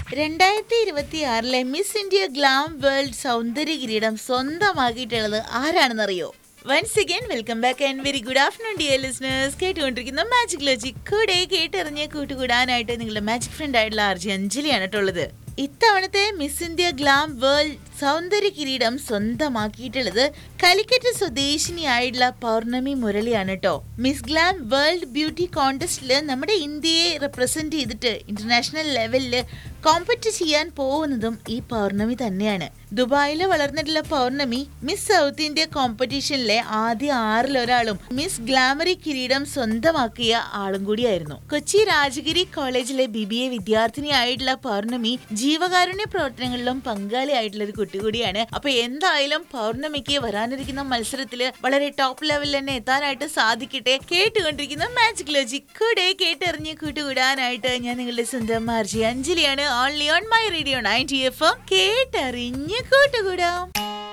രണ്ടായിരത്തി ഇരുപത്തി ആറിലെ മിസ് ഇന്ത്യ ഗ്ലാം വേൾഡ് സൗന്ദര്യ കിരീടം സ്വന്തമാക്കിയിട്ടുള്ളത് ആരാണെന്നറിയോ once again welcome back and very good afternoon dear listeners കേട്ടുകൊണ്ടിരിക്കുന്ന മാജിക് ലോജിക് കൂടെ കേട്ടെറിഞ്ഞ് കൂട്ടുകൂടാനായിട്ട് നിങ്ങളുടെ മാജിക് ഫ്രണ്ട് ആയിട്ടുള്ള ആർജി അഞ്ജലിയാണ് കേട്ടോ ഉള്ളത് ഇത്തവണത്തെ മിസ് ഇന്ത്യ ഗ്ലാം വേൾഡ് സൗന്ദര്യ കിരീടം സ്വന്തമാക്കിയിട്ടുള്ളത് കലിക്കറ്റ് സ്വദേശിനിയായിട്ടുള്ള പൗർണമി മുരളിയാണ് കേട്ടോ മിസ് ഗ്ലാം വേൾഡ് ബ്യൂട്ടി കോntestല് നമ്മുടെ ഇന്ത്യയെ റെപ്രസെന്റ് ചെയ്തിട്ട് ഇന്റർനാഷണൽ ലെവലില് കോമ്പറ്റ് ചെയ്യാൻ പോകുന്നതും ഈ പൗർണമി തന്നെയാണ് ദുബായിൽ വളർന്നിട്ടുള്ള പൗർണമി മിസ് സൗത്ത് ഇന്ത്യ കോമ്പറ്റീഷനിലെ ആദ്യ ആറിലൊരാളും മിസ് ഗ്ലാമറി കിരീടം സ്വന്തമാക്കിയ ആളും കൂടിയായിരുന്നു കൊച്ചി രാജഗിരി കോളേജിലെ ബി ബി എ വിദ്യാർത്ഥിനിയായിട്ടുള്ള പൗർണമി ജീവകാരുണ്യ പ്രവർത്തനങ്ങളിലും പങ്കാളിയായിട്ടുള്ള ഒരു കുട്ടി കൂടിയാണ് അപ്പൊ എന്തായാലും പൗർണമിക്ക് വരാനിരിക്കുന്ന മത്സരത്തില് വളരെ ടോപ്പ് ലെവലിൽ തന്നെ എത്താനായിട്ട് സാധിക്കട്ടെ കേട്ടുകൊണ്ടിരിക്കുന്ന മാജിക് ലോജിക് കൂടെ കേട്ടെറിഞ്ഞ് കൂട്ടുകൂടാനായിട്ട് ഞാൻ നിങ്ങളുടെ സ്വന്തം മാർജി അഞ്ജലിയാണ് only on my radio ninety F കേട്ടറിഞ്ഞ് കൂട്ടുകൂടാം